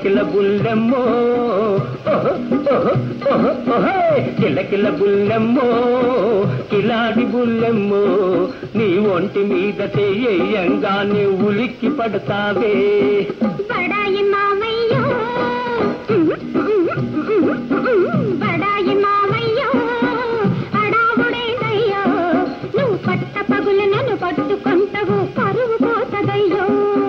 కిలకిల బుల్లెమ్మో ఓహో, ఓహో, ఓహో, ఓహే. కిలకిల బుల్లెమ్మో కిలాడి బుల్లెమ్మో నీ ఒంటి మీద చెయ్యంగానే ఉలిక్కి పడతావే బడాయి మావయ్యో బడాయి మావయ్యో అడావుడేదయ్యో నువ్వు పట్ట పగులు నన్ను పట్టుకుంటవు పరువు పోతదయ్యో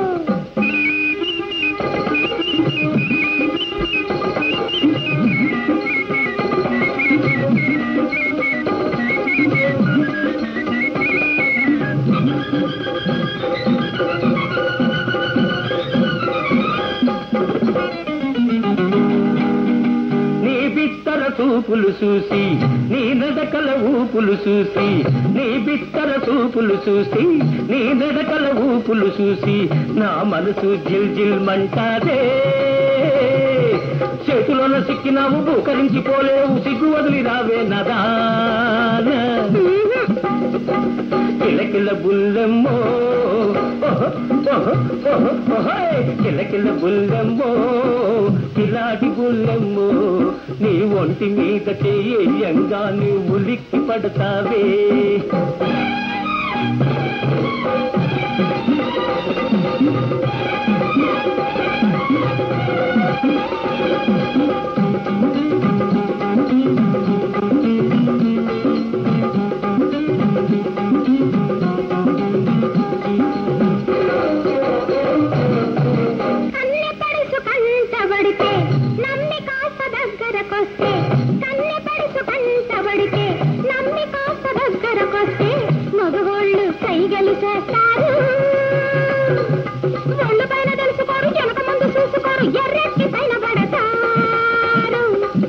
నీ బిత్తర చూపులు చూసి నీ నడకల ఊపులు చూసి నీ బిత్తర చూపులు చూసి నీ నడకల ఊపులు చూసి నా మనసు జిల్ జిల్ మంటాదే చేతిలోన సిక్కినావు బూకరించిపోలేవు సిగ్గు వదిలి రావే నదాన కిలకిల బుల్లెమ్మో ఓహో, ఓహో, ఓహో, ఓహోయ్. కిలకిల బుల్లెమ్మో కిలాడి బుల్లెమ్మో నీ ఒంటి మీద చెయ్యంగా నీ ఉలిక్కి పడతావే కన్నె పడుసు కంటబడితే నమ్మి కాస్త దగ్గరకొస్తే కన్నె పడుసు కంటబడితే నమ్మి కాస్త దగ్గరకొస్తే మగవాళ్ళు కైగలు చేస్తారు ఒళ్ళు పైన తెలుసుకోరు వెనక ముందు చూసుకోరు ఎర్రెత్తి పైన పడతారు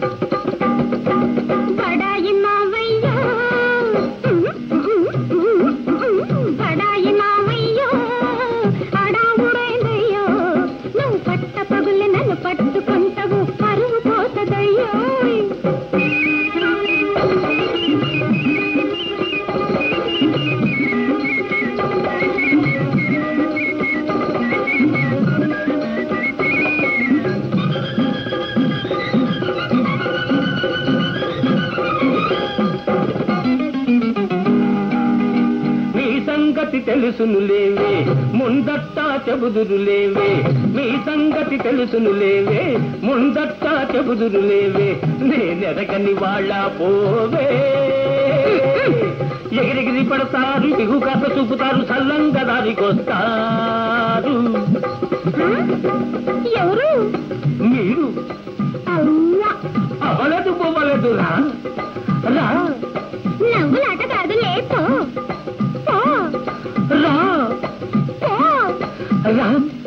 బడాయి మావయ్యో బడాయి మావయ్యో అడావుడైందయ్యో నువ్వు పట్ట పగులు నన్ను పట్టుకుంటావు పరువు పోతదయ్యో మీ సంగతి తెలుసును లేవే ముందట్టా చెబుదురు లేవే మీ సంగతి తెలుసును లేవే ముందట్టా చెబుదురు లేవే నేనెరగని వాళ్ళ పోవే ఎగిరిగిరి పడతారు దిగు కాస్త చూపుతారు సల్లంగా దారికొస్తారు ఎవరు మీరు అవ్వ అవలదు పోవలదు రా రా నవ్వులాట కాదు లేపో పో రా పో రా